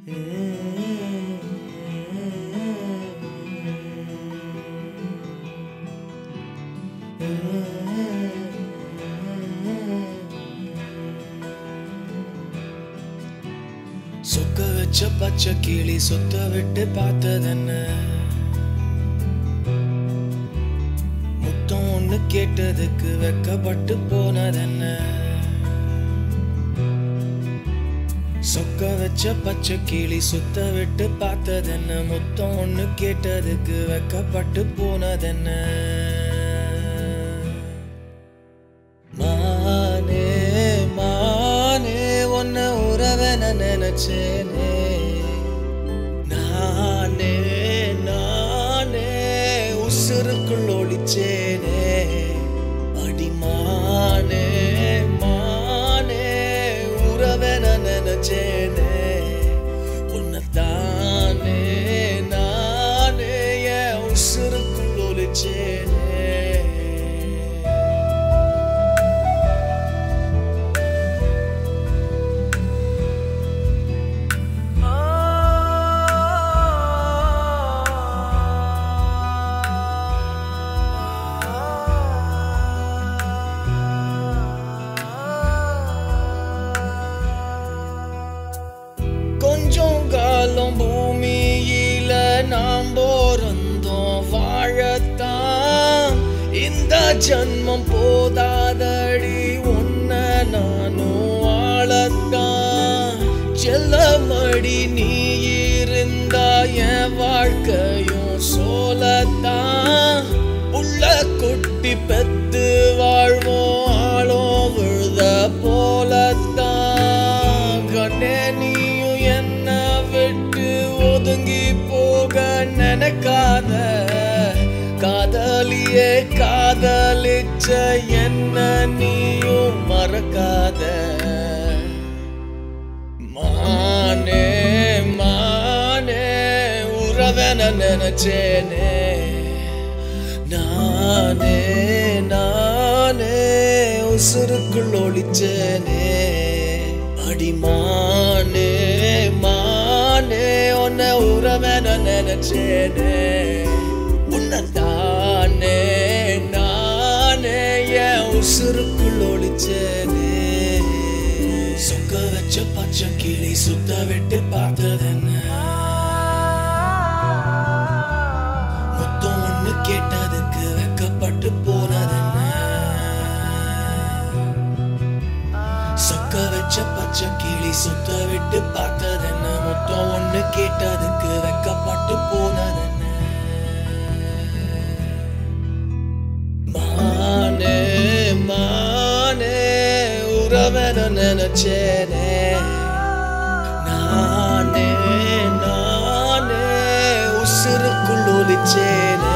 சொக்க வச்ச பச்சை கிளி சொத்த விட்டு பார்த்ததென்ன முத்தம் ஒண்ணு கேட்டதுக்கு வெக்கப்பட்டு போனதென்ன சொக்க வச்ச பச்சை கிளி சுத்த விட்டு பார்த்ததென்ன முத்தம் ஒண்ணு கேட்டதுக்கு வெக்கப்பட்டு போனதென்ன மானே மானே உன்னை உறவன நினைச்சேனே நானே நானே உசுருக்குள் ஒளிச்சேனே அடிமானே மானே உறவன நினைச்சேனே உன்னைத்தானே நானே என் உசுருக்குள் ஒளிச்சேனே கொஞ்சம் காலம் பூமியில நாம் போறந்தோம் வாழத்தான் இந்த ஜன்மம் போதாதடி உன்ன நானும் வாழத்தான் செல்லமடி நீ இருந்தா என் வாழ்க்கையும் சோலத்தான் உள்ள கொட்டி பெத்து வாழ்வோம் ஆளோ விழுத போலத்தான் கண்ணே நீயும் என்ன விட்டு ஒதுங்கி போக நினைக்காத காதலியே காதலிச்ச என்ன நீயும் மறக்காத மானே மானே உறவன நினைச்சேனே நானே நானே உசுருக்குள் ஒளிச்சேனே அடிமானே மானே உன்னை உறவன நினைச்சேனே உன்னை தானே நானே என் உசுருக்குள் ஒளிச்சேனே சொக்க வச்ச பச்சை கிளி சுத்த விட்டு பார்த்ததென்ன மொத்தம் ஒண்ணு கேட்டதுக்கு வெக்கப்பட்டு போனதென்ன சொக்க வச்ச பச்சை கிளி சுத்த விட்டு பார்த்ததென்ன மொத்தம் ஒண்ணு கேட்டதுக்கு வெக்கப்பட்டு போனதென்ன மானே மானே உறவன நினைச்சேனே நானே நானே உசுருக்குள் ஒளிச்சேனே